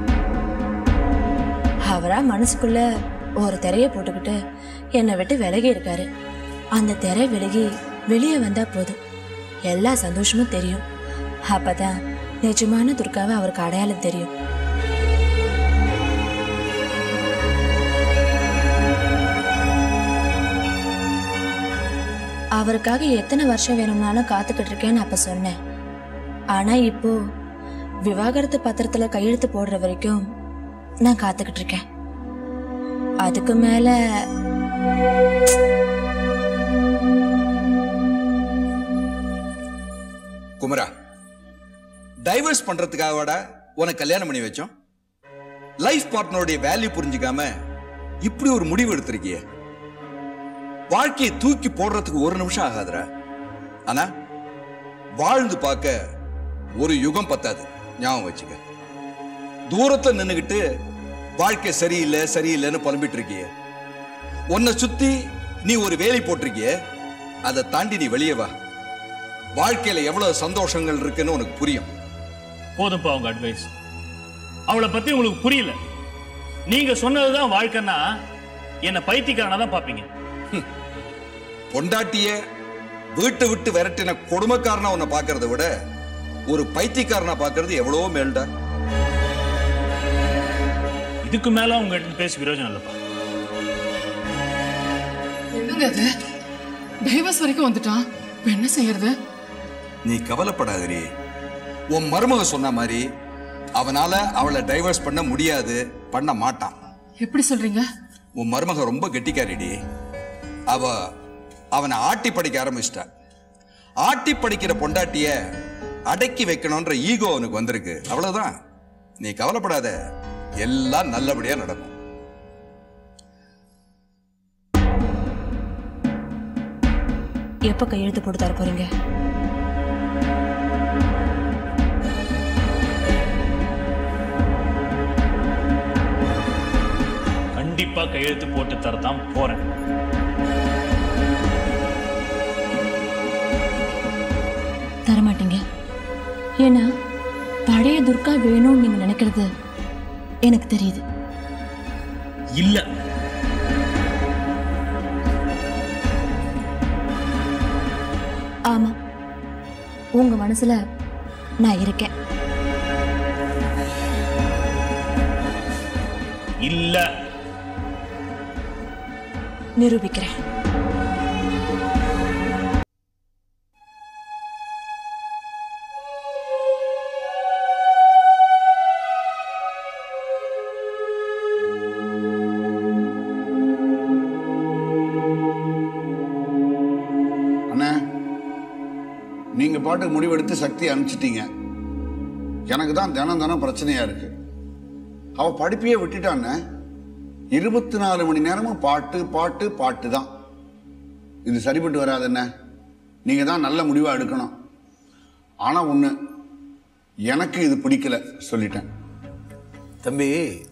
அவரா மனசுக்குள்ள ஒரு திரைய போட்டுக்கிட்டு என்னை விட்டு விலகி இருக்காரு அந்த திரை விலகி வெளியே வந்தா போதும் எல்லா சந்தோஷமும் தெரியும் அப்பதான் நிஜமான துர்காவை அவருக்கு அடையாளம் தெரியும் அவருக்காக எத்தனை வருஷம் வேணும்னாலும் காத்துக்கிட்டு இருக்கேன்னு அப்ப சொன்னேன் ஆனா இப்போ விவாகரத்து பத்திரத்துல கையெழுத்து போடுற வரைக்கும் நான் காத்துக்கிட்டு இருக்கேன் அதுக்கு மேல குமரா டைவர்ஸ் பண்றதுக்காகவாடா உனக்கு கல்யாணம் பண்ணி வச்சோம் லைஃப் பார்ட்னருடைய வேல்யூ புரிஞ்சுக்காம இப்படி ஒரு முடிவு எடுத்திருக்கிய வாழ்க்கையை தூக்கி போடுறதுக்கு ஒரு நிமிஷம் ஆகாதுடா ஆனா வாழ்ந்து பார்க்க ஒரு யுகம் பத்தாது ஞாபகம் வச்சுக்க தூரத்துல நின்னுகிட்டு வாழ்க்கை சரியில்லை சரியில்லைன்னு புலம்பிட்டு இருக்கிய உன்னை சுத்தி நீ ஒரு வேலை போட்டிருக்கிய அதை தாண்டி நீ வெளியே வா வாழ்க்கையில எவ்வளவு சந்தோஷங்கள் இருக்குன்னு உனக்கு புரியும் போதும்ப்பா உங்க அட்வைஸ் அவளை பத்தி உங்களுக்கு புரியல நீங்க சொன்னதுதான் வாழ்க்கைன்னா என்ன பைத்தியக்காரனா தான் பாப்பீங்க பொண்டாட்டிய வீட்டை விட்டு விரட்டின கொடுமைக்காரனா உன்னை பார்க்கறத விட ஒரு பைத்தியக்காரனா பார்க்கறது எவ்வளவோ மேல்டா இதுக்கு மேல உங்க கிட்ட பேசி பிரயோஜனம் இல்லப்பா என்னங்க அது டைவர்ஸ் வரைக்கும் வந்துட்டான் இப்ப என்ன செய்யறது நீ கவலைப்படாதடி உன் மருமக சொன்ன மாதிரி அவனால அவளை டைவர்ஸ் பண்ண முடியாது பண்ண மாட்டான் எப்படி சொல்றீங்க உன் மருமக ரொம்ப கெட்டிக்காரிடி அவ அவனை ஆட்டி படிக்க ஆரம்பிச்சிட்டா ஆட்டி படிக்கிற பொண்டாட்டிய அடக்கி வைக்கணும்ன்ற ஈகோ அவனுக்கு வந்திருக்கு அவ்வளவுதான் நீ கவலைப்படாத எல்லாம் நல்லபடியா நடக்கும் எப்ப கையெழுத்து போட்டு தர போறீங்க கண்டிப்பா கையெழுத்து போட்டு தரதான் போறேன் தரமாட்டீங்க ஏன்னா பழைய துர்கா வேணும்னு நீங்க நினைக்கிறது எனக்கு தெரியுது இல்ல ஆமா உங்க மனசுல நான் இருக்கேன் இல்ல நிரூபிக்கிறேன் அண்ணா நீங்க பாட்டுக்கு முடிவெடுத்து சக்தி அனுப்பிச்சிட்டீங்க எனக்கு தான் தினம் தினம் பிரச்சனையா இருக்கு அவ படிப்பையே விட்டுட்டான்னு இருபத்தி நாலு மணி நேரமும் பாட்டு பாட்டு பாட்டு தான் இது சரிப்பட்டு வராது என்ன நீங்க தான் நல்ல முடிவா எடுக்கணும் ஆனா ஒண்ணு எனக்கு இது பிடிக்கல சொல்லிட்டேன் தம்பி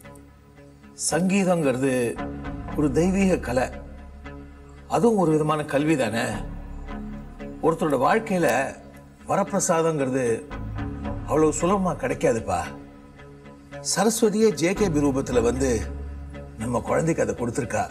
சங்கீதங்கிறது ஒரு தெய்வீக கலை அதுவும் ஒரு விதமான கல்வி தானே ஒருத்தரோட வாழ்க்கையில வரப்பிரசாதங்கிறது அவ்வளவு சுலபமா கிடைக்காதுப்பா சரஸ்வதியே ஜேகேபி ரூபத்துல வந்து நம்ம குழந்தைக்கு அதை கொடுத்துருக்கா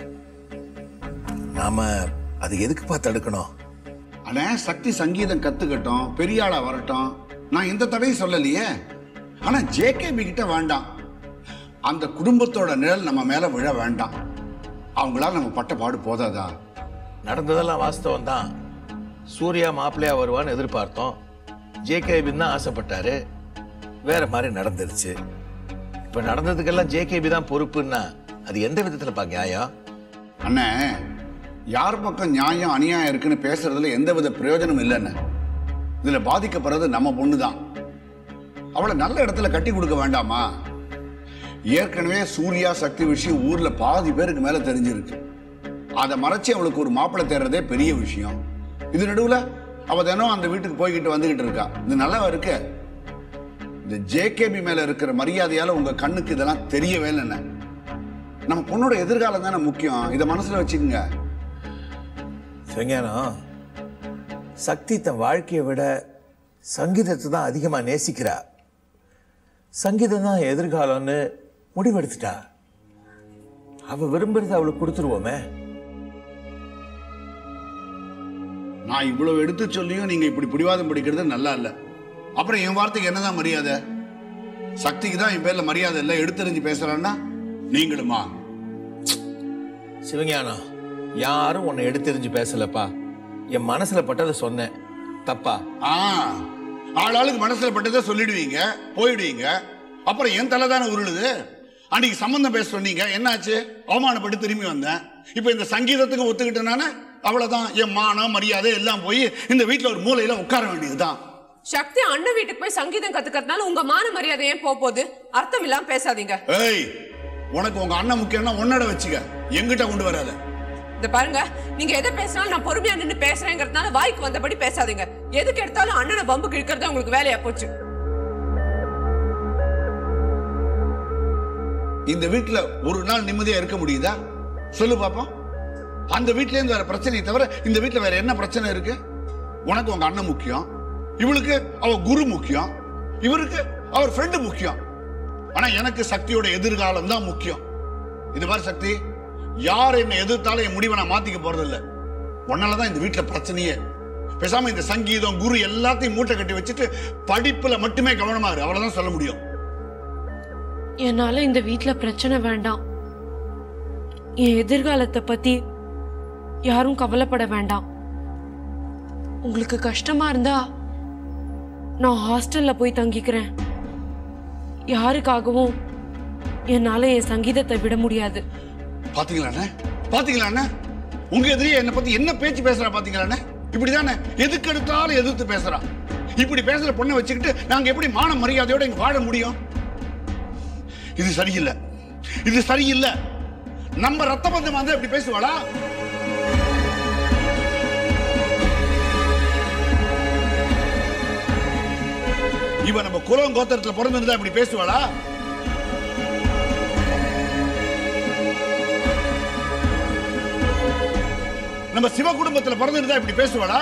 நாம அது எதுக்குப்பா தடுக்கணும் அண்ணே சக்தி சங்கீதம் கத்துக்கட்டும் பெரிய ஆளா வரட்டும் நான் எந்த தடையும் சொல்லலையே ஆனா ஜேகேபி கிட்ட வேண்டாம் அந்த குடும்பத்தோட நிழல் நம்ம மேல விழ வேண்டாம் அவங்களால நம்ம பட்ட பாடு போதாதா நடந்ததெல்லாம் வாஸ்தவம் தான் சூர்யா மாப்பிள்ளையா வருவான்னு எதிர்பார்த்தோம் ஜேகேபின்னு தான் ஆசைப்பட்டாரு வேற மாதிரி நடந்துருச்சு இப்ப நடந்ததுக்கெல்லாம் ஜேகேபி தான் பொறுப்புன்னா அது எந்த விதத்துலப்பா நியாயம் அண்ணே யார் பக்கம் நியாயம் அநியாயம் இருக்குன்னு பேசுறதுல எந்த வித பிரயோஜனம் இல்லைன்னு இதுல பாதிக்கப்படுறது நம்ம பொண்ணு தான் அவளை நல்ல இடத்துல கட்டி கொடுக்க வேண்டாமா ஏற்கனவே சூர்யா சக்தி விஷயம் ஊர்ல பாதி பேருக்கு மேல தெரிஞ்சிருக்கு அதை மறைச்சு அவளுக்கு ஒரு மாப்பிள்ளை தேடுறதே பெரிய விஷயம் இது நடுவுல அவ தினம் அந்த வீட்டுக்கு போய்கிட்டு வந்துகிட்டு இருக்கா இது நல்லவா இருக்கு இந்த ஜேகேபி மேல இருக்கிற மரியாதையால உங்க கண்ணுக்கு இதெல்லாம் தெரியவே இல்லைன்னு நம்ம பொண்ணோட எதிர்காலம் தானே முக்கியம் இதை மனசுல வச்சுக்கோங்க சிவஞானம் சக்தி தன் வாழ்க்கையை விட சங்கீதத்தை தான் அதிகமாக நேசிக்கிறா சங்கீதம் தான் எதிர்காலம்னு முடிவெடுத்துட்டா அவ விரும்புறத அவளுக்கு கொடுத்துருவோமே நான் இவ்வளவு எடுத்து சொல்லியும் நீங்க இப்படி பிடிவாதம் பிடிக்கிறது நல்லா இல்ல அப்புறம் என் வார்த்தைக்கு என்னதான் மரியாதை சக்திக்கு தான் என் பேர்ல மரியாதை இல்லை எடுத்தறிஞ்சு பேசுறான்னா நீங்களுமா சிவஞானம் யாரும் உன்னை எடுத்தெறிஞ்சு பேசலப்பா என் மனசுல பட்டதை சொன்னேன் தப்பா ஆ ஆளாளுக்கு மனசுல பட்டதை சொல்லிடுவீங்க போயிடுவீங்க அப்புறம் என் தலை தானே உருளுது அன்னைக்கு சம்பந்தம் பேச சொன்னீங்க என்னாச்சு அவமானப்பட்டு திரும்பி வந்தேன் இப்போ இந்த சங்கீதத்துக்கு ஒத்துக்கிட்டனால அவ்வளவுதான் என் மானம் மரியாதை எல்லாம் போய் இந்த வீட்டுல ஒரு மூலையில உட்கார வேண்டியதுதான் சக்தி அண்ணன் வீட்டுக்கு போய் சங்கீதம் கத்துக்கிறதுனால உங்க மான மரியாதை ஏன் போக போகுது அர்த்தம் இல்லாம பேசாதீங்க ஏய் உனக்கு உங்க அண்ணன் முக்கியம்னா உன்னோட வச்சுக்க எங்கிட்ட கொண்டு வராத இந்த பாருங்க நீங்க எதை பேசினாலும் நான் பொறுமையா நின்னு பேசுறேங்கிறதுனால வாய்க்கு வந்தபடி பேசாதீங்க எதுக்கு எடுத்தாலும் அண்ணனை பம்பு கிழக்கிறது உங்களுக்கு வேலையா போச்சு இந்த வீட்டுல ஒரு நாள் நிம்மதியா இருக்க முடியுதா சொல்லு பாப்போம் அந்த வீட்ல இருந்து வேற பிரச்சனையை தவிர இந்த வீட்டுல வேற என்ன பிரச்சனை இருக்கு உனக்கு உங்க அண்ணன் முக்கியம் இவளுக்கு அவ குரு முக்கியம் இவருக்கு அவர் ஃப்ரெண்டு முக்கியம் ஆனா எனக்கு சக்தியோட எதிர்காலம் தான் முக்கியம் இது மாதிரி சக்தி யார் என்ன எதிர்த்தாலும் என் முடிவை நான் மாத்திக்க போறது இல்ல உன்னாலதான் இந்த வீட்டுல பிரச்சனையே பேசாம இந்த சங்கீதம் குரு எல்லாத்தையும் மூட்டை கட்டி வச்சுட்டு படிப்புல மட்டுமே கவனமா இரு அவ்வளவுதான் சொல்ல முடியும் என்னால இந்த வீட்ல பிரச்சனை வேண்டாம் என் எதிர்காலத்தை பத்தி யாரும் கவலைப்பட வேண்டாம் உங்களுக்கு கஷ்டமா இருந்தா நான் ஹாஸ்டல்ல போய் தங்கிக்கிறேன் யாருக்காகவும் என்னால என் சங்கீதத்தை விட முடியாது பாத்தீங்களா அண்ணே? பாத்தீங்களா அண்ணே? உங்க எதிரியே என்ன பத்தி என்ன பேச்சு பேசுறா பாத்தீங்களா அண்ணே? இப்படிதானே எதுக்கு எடுத்தாலும் எதிர்த்து பேசுறா இப்படி பேசுற பொண்ணை வச்சுக்கிட்டு நாங்க எப்படி மான மரியாதையோட இங்க வாழ முடியும் இது சரியில்லை இது சரியில்லை நம்ம ரத்த பந்தம் வந்து இப்படி பேசுவாளா இவ நம்ம குலம் கோத்திரத்துல பிறந்திருந்தா இப்படி பேசுவாளா நம்ம சிவ குடும்பத்துல பிறந்திருந்தா இப்படி பேசுவாளா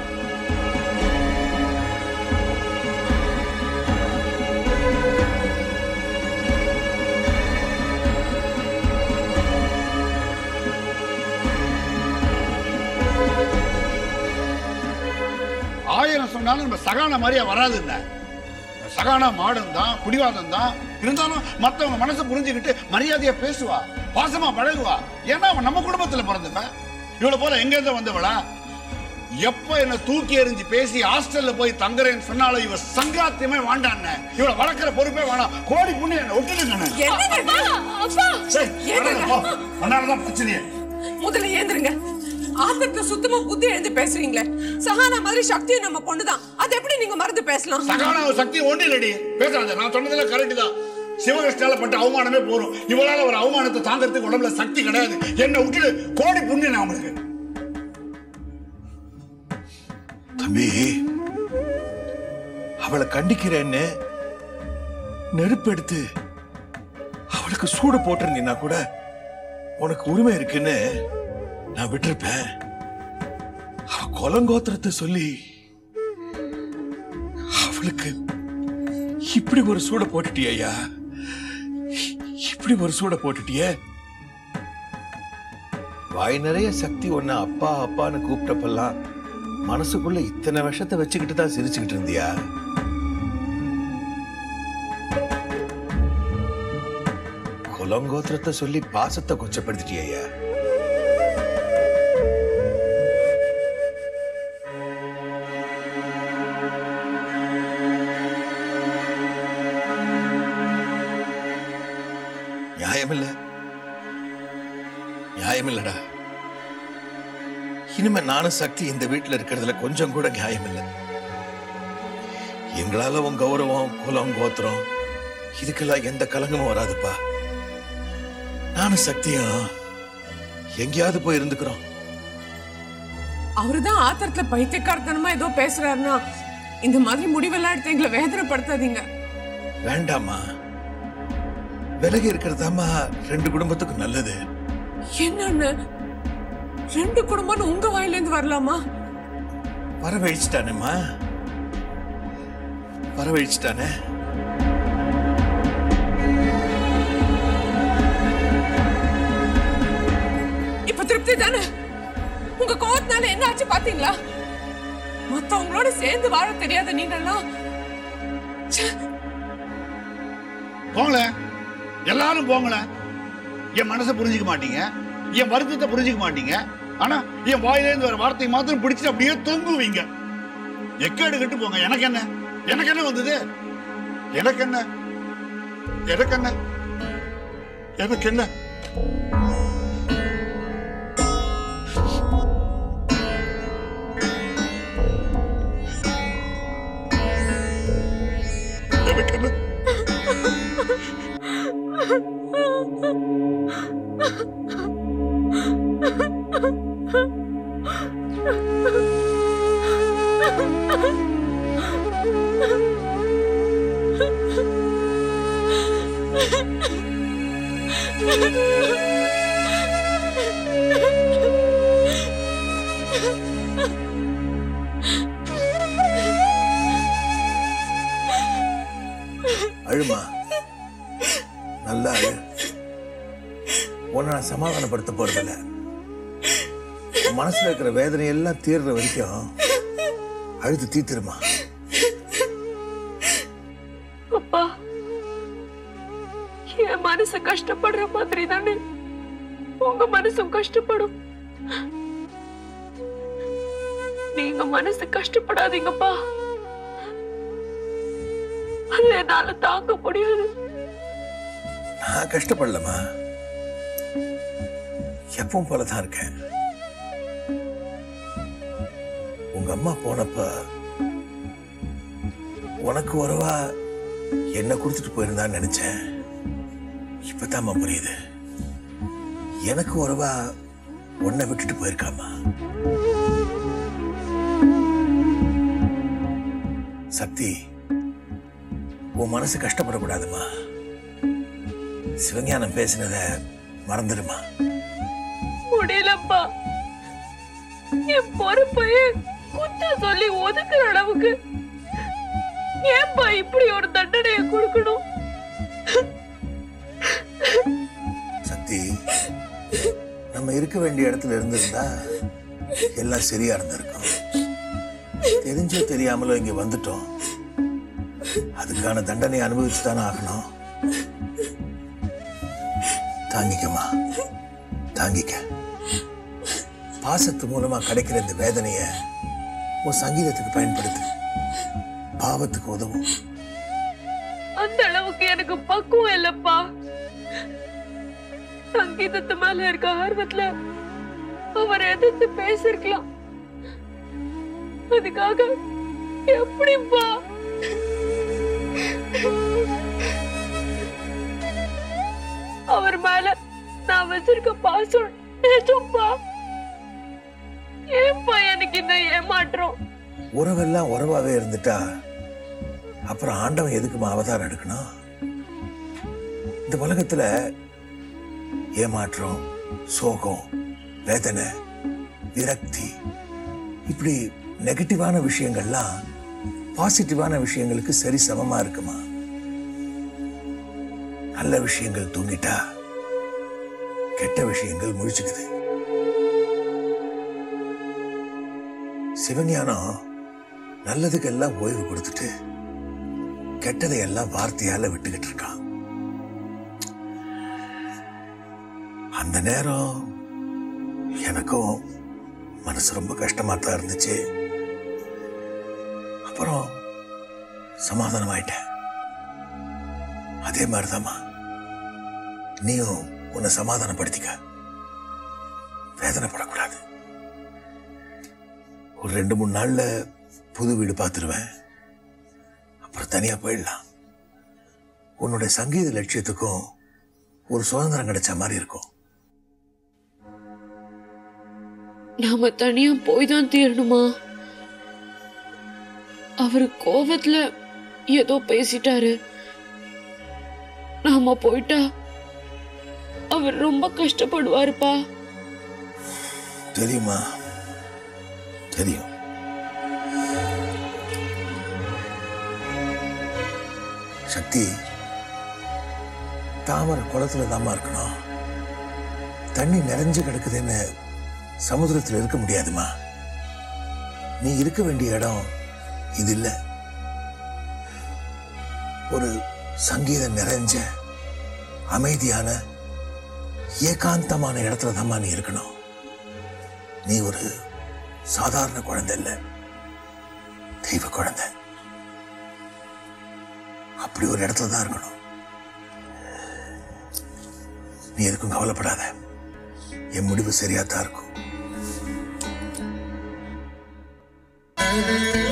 ஆயிரம் சொன்னாலும் நம்ம சகான மாதிரியா வராது இல்ல சகானா மாடம் தான் குடிவாதம் தான் இருந்தாலும் மத்தவங்க மனசை புரிஞ்சுக்கிட்டு மரியாதையா பேசுவா பாசமா பழகுவா ஏன்னா அவன் நம்ம குடும்பத்துல பிறந்தவன் இவளை போல எங்க இருந்து வந்தவளா எப்ப என்ன தூக்கி எறிஞ்சு பேசி ஹாஸ்டல்ல போய் தங்குறேன்னு சொன்னாலும் இவ சங்காத்தியமே வேண்டான்னு இவளை வளர்க்கிற பொறுப்பே வேணாம் கோடி புண்ணியம் என்ன விட்டுடுங்க சரி, வராத போ. உன்னாலதான் பிரச்சனையே முதல்ல ஏந்திருங்க ஆத்திரத்துல சுத்தமா புத்தி எழுந்து பேசுறீங்களே சஹானா மாதிரி சக்தியும் நம்ம பொண்ணுதான் அது எப்படி நீங்க மறந்து பேசலாம் சகான சக்தி ஒண்ணு இல்லடி பேசாத நான் சொன்னதுல கரெக்ட் தான் சிவகிருஷ்ணால பட்ட அவமானமே போறோம் இவளால ஒரு அவமானத்தை தாங்கறதுக்கு உடம்புல சக்தி கிடையாது என்ன விட்டுட்டு கோடி புண்ணியம் நான் அவனுக்கு தம்பி அவளை கண்டிக்கிறேன்னு நெருப்பு எடுத்து அவளுக்கு சூடு போட்டிருந்தீங்கன்னா கூட உனக்கு உரிமை இருக்குன்னு நான் விட்டிருப்பேன் அவ கொலங்கோத்திரத்தை சொல்லி அவளுக்கு இப்படி ஒரு சூட போட்டுட்டியே ஐயா இப்படி ஒரு சூட போட்டுட்டியே வாய் நிறைய சக்தி ஒன்ன அப்பா அப்பான்னு கூப்பிட்டப்பெல்லாம் மனசுக்குள்ள இத்தனை விஷத்தை வச்சுக்கிட்டு தான் சிரிச்சுக்கிட்டு இருந்தியா குலங்கோத்திரத்தை சொல்லி பாசத்தை கொச்சப்படுத்திட்டியா நியாயமில்ல நியாயமில்லடா இனிமே நானும் சக்தி இந்த வீட்டுல இருக்கிறதுல கொஞ்சம் கூட நியாயம் இல்லை எங்களால உன் கௌரவம் குலம் கோத்திரம் இதுக்கெல்லாம் எந்த கலங்கமும் வராதுப்பா நானும் சக்தியும் எங்கேயாவது போய் இருந்துக்கிறோம் அவருதான் ஆத்திரத்துல பைத்தியக்காரத்தனமா ஏதோ பேசுறாருன்னா இந்த மாதிரி முடிவெல்லாம் எடுத்து எங்களை வேதனைப்படுத்தாதீங்க வேண்டாமா விலகி இருக்கிறதாம்மா ரெண்டு குடும்பத்துக்கும் நல்லது என்னன்னு ரெண்டு குடும்பம்னு உங்க வாயில இருந்து வரலாமா வரவழிச்சிட்டானேம்மா வரவழிச்சிட்டானே இப்ப திருப்தி தானே உங்க கோவத்தினால என்ன ஆச்சு பாத்தீங்களா மத்தவங்களோட சேர்ந்து வாழ தெரியாத நீங்கெல்லாம் ச்சே, போங்களேன் எல்லாரும் போங்களேன் என் மனசை புரிஞ்சுக்க மாட்டீங்க என் வருத்தத்தை புரிஞ்சுக்க மாட்டீங்க ஆனா என் வாயிலேருந்து வர வார்த்தை மாத்திரம் பிடிச்சிட்டு அப்படியே தொங்குவீங்க எக்கேடு கட்டு போங்க எனக்கு என்ன எனக்கு என்ன வந்தது எனக்கு என்ன எனக்கு என்ன எனக்கு என்ன எனக்கு என்ன அழுமா நல்லா அழு உன்னை நான் சமாதானப்படுத்த போறதில்ல உன் மனசுல இருக்கிற வேதனை எல்லாம் தீர்ற வரைக்கும் அழுது தீத்துருமா அப்பா என் மனசு கஷ்டப்படுற மாதிரி தானே உங்க மனசும் கஷ்டப்படும் நீங்க மனசு கஷ்டப்படாதீங்கப்பா அது என்னால தாங்க முடியாது நான் கஷ்டப்படலமா எப்பவும் போல தான் இருக்கேன் உங்க அம்மா போனப்ப உனக்கு உறவா என்ன கொடுத்துட்டு போயிருந்தான்னு நினைச்சேன் இப்பதாம்மா புரியுது எனக்கு உறவா உன்னை விட்டுட்டு போயிருக்காமா சக்தி உன் மனசு கஷ்டப்படக்கூடாதுமா சிவஞானம் பேசினத மறந்துடுமா முடியலப்பா என் பொறுப்பையே குத்தம் சொல்லி ஒதுக்குற அளவுக்கு ஏன்பா இப்படி ஒரு தண்டனையை கொடுக்கணும் சக்தி நம்ம இருக்க வேண்டிய இடத்துல இருந்திருந்தா எல்லாம் சரியா இருந்திருக்கும் தெரிஞ்சோ தெரியாமலோ இங்க வந்துட்டோம் அதுக்கான தண்டனை அனுபவிச்சு தானே ஆகணும் தாங்கிக்கமா தாங்கிக்க பாசத்து மூலமா கிடைக்கிற இந்த வேதனைய உன் சங்கீதத்துக்கு பயன்படுத்து பாவத்துக்கு உதவும் அந்த அளவுக்கு எனக்கு பக்குவம் இல்லப்பா சங்கீதத்து மேல இருக்க ஆர்வத்துல அவர் எதிர்த்து பேசிருக்கலாம் அதுக்காக எப்படிப்பா அவர் மேல நான் வச்சிருக்க பாசம் நிஜம்பா ஏன்பா எனக்கு இந்த ஏமாற்றம் உறவெல்லாம் உறவாவே இருந்துட்டா அப்புறம் ஆண்டவன் எதுக்குமா அவதாரம் எடுக்கணும் இந்த உலகத்துல ஏமாற்றம் சோகம் வேதனை விரக்தி இப்படி நெகட்டிவான விஷயங்கள்லாம் பாசிட்டிவான விஷயங்களுக்கு சரி சமமா இருக்குமா நல்ல விஷயங்கள் தூங்கிட்டா கெட்ட விஷயங்கள் முழிச்சுக்குது சிவஞானம் நல்லதுக்கெல்லாம் ஓய்வு கொடுத்துட்டு கெட்டதை எல்லாம் வார்த்தையால விட்டுக்கிட்டு இருக்கான் அந்த நேரம் எனக்கும் மனசு ரொம்ப கஷ்டமா தான் இருந்துச்சு அப்புறம் சமாதானம் ஆயிட்டேன் அதே மாதிரிதாம்மா நீயும் உன்னை சமாதானப்படுத்திக்க வேதனைப்படக்கூடாது ஒரு ரெண்டு மூணு நாள்ல புது வீடு பார்த்துருவேன் அப்புறம் தனியா போயிடலாம் உன்னுடைய சங்கீத லட்சியத்துக்கும் ஒரு சுதந்திரம் கிடைச்ச மாதிரி இருக்கும் நாம தனியா போய் தான் தீரணுமா அவர் கோவத்துல ஏதோ பேசிட்டாரு நாம போயிட்டா அவர் ரொம்ப கஷ்டப்படுவாருப்பா தெரியுமா தெரியும் சக்தி தாமரை குளத்துல தாமா இருக்கணும் தண்ணி நிறைஞ்சு கிடக்குதுன்னு சமுத்திரத்தில் இருக்க முடியாதுமா நீ இருக்க வேண்டிய இடம் இது இல்ல ஒரு சங்கீதம் நிறைஞ்ச அமைதியான ஏகாந்தமான இடத்துல தாம்மா நீ இருக்கணும் நீ ஒரு சாதாரண குழந்தை இல்ல தெய்வ குழந்தை அப்படி ஒரு இடத்துல தான் இருக்கணும் நீ எதுக்கும் கவலைப்படாத என் முடிவு சரியா தான் இருக்கும்